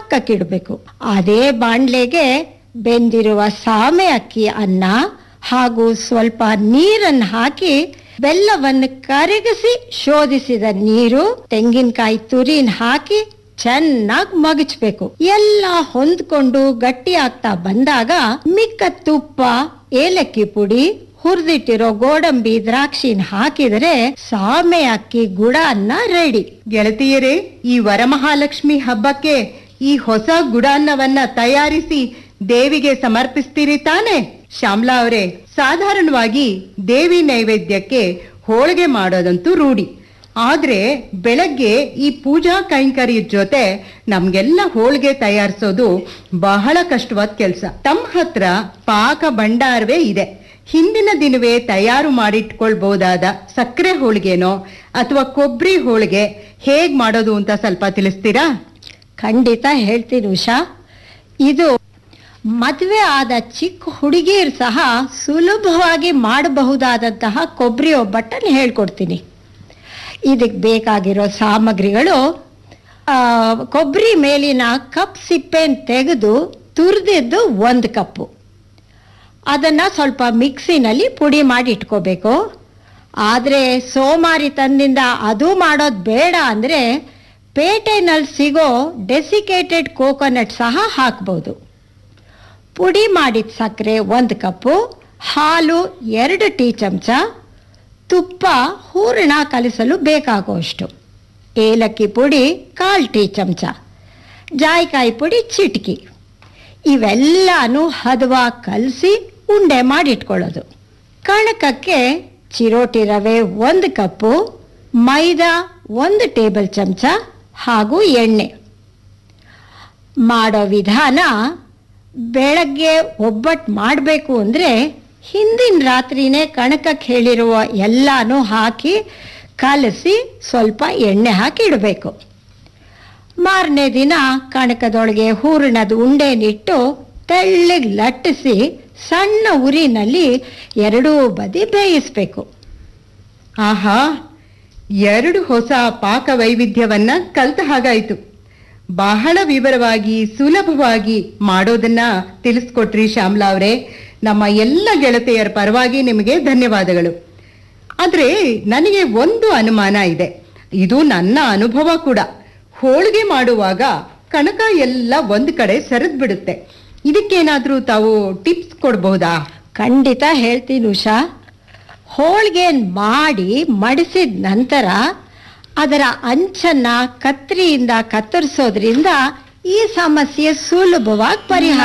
ಪಕ್ಕಕ್ಕಿಡಬೇಕು ಅದೇ ಬಾಣ್ಲೆಗೆ ಬೆಂದಿರುವ ಸಾಮೆ ಅಕ್ಕಿ ಅನ್ನ ಹಾಗೂ ಸ್ವಲ್ಪ ನೀರನ್ನು ಹಾಕಿ ಬೆಲ್ಲವನ್ನು ಕರಗಿಸಿ ಶೋಧಿಸಿದ ನೀರು ತೆಂಗಿನಕಾಯಿ ತುರಿನ ಹಾಕಿ ಚೆನ್ನಾಗಿ ಮಗಚ್ಬೇಕು ಎಲ್ಲ ಹೊಂದ್ಕೊಂಡು ಗಟ್ಟಿ ಆಗ್ತಾ ಬಂದಾಗ ಮಿಕ್ಕ ತುಪ್ಪ ಏಲಕ್ಕಿ ಪುಡಿ ಹುರಿದಿಟ್ಟಿರೋ ಗೋಡಂಬಿ ದ್ರಾಕ್ಷಿನ ಹಾಕಿದರೆ ಸಾಮೆ ಅಕ್ಕಿ ಗುಡ ಅನ್ನ ರೆಡಿ ಗೆಳತಿಯರೇ ಈ ವರಮಹಾಲಕ್ಷ್ಮಿ ಹಬ್ಬಕ್ಕೆ ಈ ಹೊಸ ಗುಡಾನ್ನವನ್ನ ತಯಾರಿಸಿ ದೇವಿಗೆ ಸಮರ್ಪಿಸ್ತೀರಿ ತಾನೆ ಶ್ಯಾಮ್ಲಾ ಅವರೇ ಸಾಧಾರಣವಾಗಿ ದೇವಿ ನೈವೇದ್ಯಕ್ಕೆ ಹೋಳಿಗೆ ಮಾಡೋದಂತೂ ರೂಢಿ ಆದ್ರೆ ಬೆಳಗ್ಗೆ ಈ ಪೂಜಾ ಕೈಂಕರ್ಯದ ಜೊತೆ ನಮ್ಗೆಲ್ಲ ಹೋಳಿಗೆ ತಯಾರಿಸೋದು ಬಹಳ ಕಷ್ಟವಾದ ಕೆಲಸ ತಮ್ಮ ಹತ್ರ ಪಾಕ ಭಂಡಾರವೇ ಇದೆ ಹಿಂದಿನ ದಿನವೇ ತಯಾರು ಮಾಡಿಟ್ಕೊಳ್ಬಹುದಾದ ಸಕ್ಕರೆ ಹೋಳಿಗೆನೋ ಅಥವಾ ಕೊಬ್ಬರಿ ಹೋಳಿಗೆ ಹೇಗ್ ಮಾಡೋದು ಅಂತ ಸ್ವಲ್ಪ ತಿಳಿಸ್ತೀರಾ ಖಂಡಿತ ಹೇಳ್ತೀನಿ ಉಷಾ ಇದು ಮದುವೆ ಆದ ಚಿಕ್ಕ ಹುಡುಗಿಯರು ಸಹ ಸುಲಭವಾಗಿ ಮಾಡಬಹುದಾದಂತಹ ಕೊಬ್ಬರಿ ಒಬ್ಬಟ್ಟನ್ನು ಹೇಳ್ಕೊಡ್ತೀನಿ ಇದಕ್ಕೆ ಬೇಕಾಗಿರೋ ಸಾಮಗ್ರಿಗಳು ಆ, ಕೊಬ್ಬರಿ ಮೇಲಿನ ಕಪ್ ಸಿಪ್ಪೆನ ತೆಗೆದು ತುರಿದಿದ್ದು ಒಂದು ಕಪ್ಪು ಅದನ್ನು ಸ್ವಲ್ಪ ಮಿಕ್ಸಿನಲ್ಲಿ ಪುಡಿ ಮಾಡಿ ಇಟ್ಕೋಬೇಕು ಆದರೆ ಸೋಮಾರಿ ತಂದಿಂದ ಅದು ಮಾಡೋದು ಬೇಡ ಅಂದರೆ ಪೇಟೆನಲ್ಲಿ ಸಿಗೋ ಡೆಸಿಕೇಟೆಡ್ ಕೋಕೋನಟ್ ಸಹ ಹಾಕ್ಬೋದು ಪುಡಿ ಮಾಡಿದ ಸಕ್ಕರೆ ಒಂದು ಕಪ್ಪು ಹಾಲು ಎರಡು ಟೀ ಚಮಚ ತುಪ್ಪ ಹೂರಣ ಕಲಿಸಲು ಬೇಕಾಗುವಷ್ಟು ಏಲಕ್ಕಿ ಪುಡಿ ಕಾಲು ಟೀ ಚಮಚ ಜಾಯಿಕಾಯಿ ಪುಡಿ ಚಿಟಕಿ ಇವೆಲ್ಲನೂ ಹದವಾಗಿ ಕಲಸಿ ಉಂಡೆ ಮಾಡಿಟ್ಕೊಳ್ಳೋದು ಕಣಕಕ್ಕೆ ಚಿರೋಟಿ ರವೆ ಒಂದು ಕಪ್ಪು ಮೈದಾ ಒಂದು ಟೇಬಲ್ ಚಮಚ ಹಾಗೂ ಎಣ್ಣೆ ಮಾಡೋ ವಿಧಾನ ಬೆಳಗ್ಗೆ ಒಬ್ಬಟ್ಟು ಮಾಡಬೇಕು ಅಂದರೆ ಹಿಂದಿನ ರಾತ್ರಿನೇ ಕಣಕಕ್ಕೆ ಹೇಳಿರುವ ಎಲ್ಲನೂ ಹಾಕಿ ಕಲಸಿ ಸ್ವಲ್ಪ ಎಣ್ಣೆ ಹಾಕಿ ಇಡಬೇಕು ಮಾರನೇ ದಿನ ಕಣಕದೊಳಗೆ ಹೂರಣದ ಉಂಡೆನಿಟ್ಟು ತೆಳ್ಳಗೆ ಲಟ್ಟಿಸಿ ಸಣ್ಣ ಉರಿನಲ್ಲಿ ಎರಡೂ ಬದಿ ಬೇಯಿಸಬೇಕು ಆಹಾ ಎರಡು ಹೊಸ ಪಾಕ ವೈವಿಧ್ಯವನ್ನ ಕಲ್ತ ಹಾಗಾಯ್ತು ಬಹಳ ವಿವರವಾಗಿ ಸುಲಭವಾಗಿ ಮಾಡೋದನ್ನ ತಿಳಿಸ್ಕೊಟ್ರಿ ಶ್ಯಾಮ್ಲಾ ಅವರೇ ನಮ್ಮ ಎಲ್ಲ ಗೆಳತಿಯರ ಪರವಾಗಿ ನಿಮಗೆ ಧನ್ಯವಾದಗಳು ಆದ್ರೆ ನನಗೆ ಒಂದು ಅನುಮಾನ ಇದೆ ಇದು ನನ್ನ ಅನುಭವ ಕೂಡ ಹೋಳಿಗೆ ಮಾಡುವಾಗ ಕಣಕ ಎಲ್ಲ ಒಂದು ಕಡೆ ಸರಿದ್ ಬಿಡುತ್ತೆ ಇದಕ್ಕೇನಾದ್ರೂ ತಾವು ಟಿಪ್ಸ್ ಕೊಡಬಹುದಾ ಖಂಡಿತ ಹೇಳ್ತೀನಿ ಉಷಾ ಹೋಳಿಗೆ ಮಾಡಿ ಮಡಿಸಿದ ನಂತರ ಅದರ ಅಂಚನ್ನ ಕತ್ರಿಯಿಂದ ಕತ್ತರಿಸೋದ್ರಿಂದ ಈ ಸಮಸ್ಯೆ ಸುಲಭವಾಗಿ ಪರಿಹಾರ